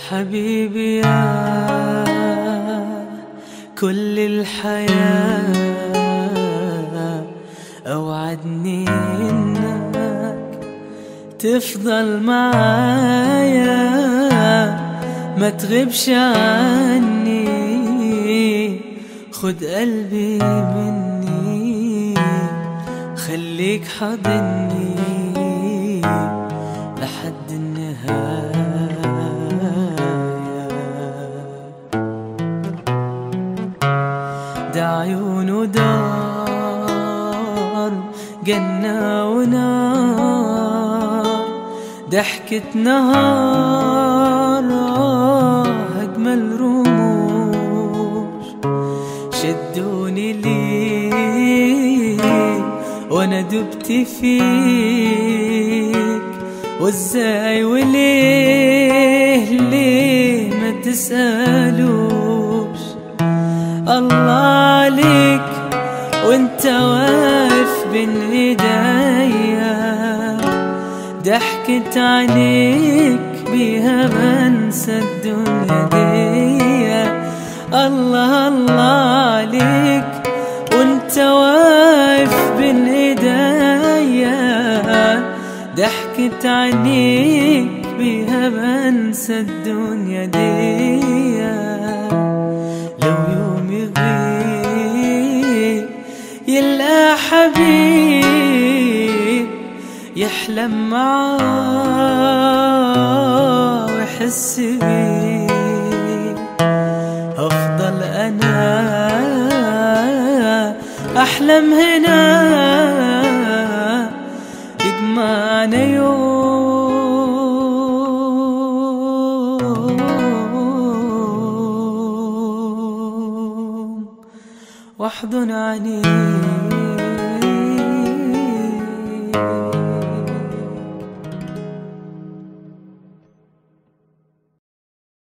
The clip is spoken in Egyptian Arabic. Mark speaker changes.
Speaker 1: حبيبي يا كل الحياة أوعدني إنك تفضل معايا ما تغيبش عني خد قلبي مني خليك حاضني لحد النهاية ده عيونه دار جنة ونار ضحكة نهار آه، أجمل رموش شدوني ليك وانا دبت فيك وازاي وليه ليه ما تسألوش الله عليك وانت واقف بين ايديا ضحكة عينيك بيها بنسى الدنيا دي الله الله عليك وانت واقف بين ايديا ضحكة عينيك بيها بنسى الدنيا دي لو يوم يغيب يلقى حبيب يحلم معاه ويحس بيه أفضل أنا أحلم هنا يجمعنا يوم واحضن عنيك